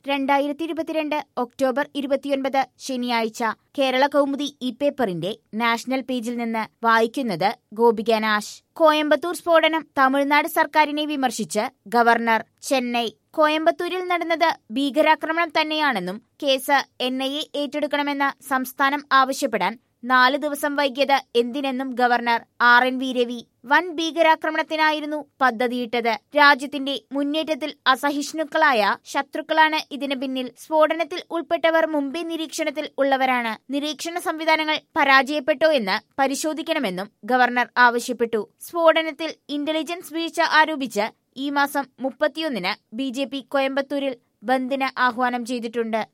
രണ്ടായിരത്തി ഇരുപത്തിരണ്ട് ഒക്ടോബർ ഇരുപത്തിയൊൻപത് ശനിയാഴ്ച കേരള കൗമുദി ഇ പേപ്പറിന്റെ നാഷണൽ പേജിൽ നിന്ന് വായിക്കുന്നത് ഗോപിക നാശ് കോയമ്പത്തൂർ സ്ഫോടനം തമിഴ്നാട് സർക്കാരിനെ വിമർശിച്ച് ഗവർണർ ചെന്നൈ കോയമ്പത്തൂരിൽ നടന്നത് ഭീകരാക്രമണം തന്നെയാണെന്നും കേസ് എൻ ഐ എ ഏറ്റെടുക്കണമെന്ന് സംസ്ഥാനം ആവശ്യപ്പെടാൻ നാല് ദിവസം വൈകിയത് എന്തിനെന്നും governor R N V Ravi വൻ ഭീകരാക്രമണത്തിനായിരുന്നു പദ്ധതിയിട്ടത് രാജ്യത്തിന്റെ മുന്നേറ്റത്തിൽ അസഹിഷ്ണുക്കളായ ശത്രുക്കളാണ് ഇതിന് പിന്നിൽ സ്ഫോടനത്തിൽ ഉൾപ്പെട്ടവർ മുമ്പേ നിരീക്ഷണത്തിൽ ഉള്ളവരാണ് നിരീക്ഷണ സംവിധാനങ്ങൾ പരാജയപ്പെട്ടോ എന്ന് പരിശോധിക്കണമെന്നും ഗവർണർ ആവശ്യപ്പെട്ടു സ്ഫോടനത്തിൽ ഇന്റലിജൻസ് വീഴ്ച ആരോപിച്ച് ഈ മാസം മുപ്പത്തിയൊന്നിന് ബി ജെ പി കോയമ്പത്തൂരിൽ ബന്ദിന് ആഹ്വാനം ചെയ്തിട്ടുണ്ട്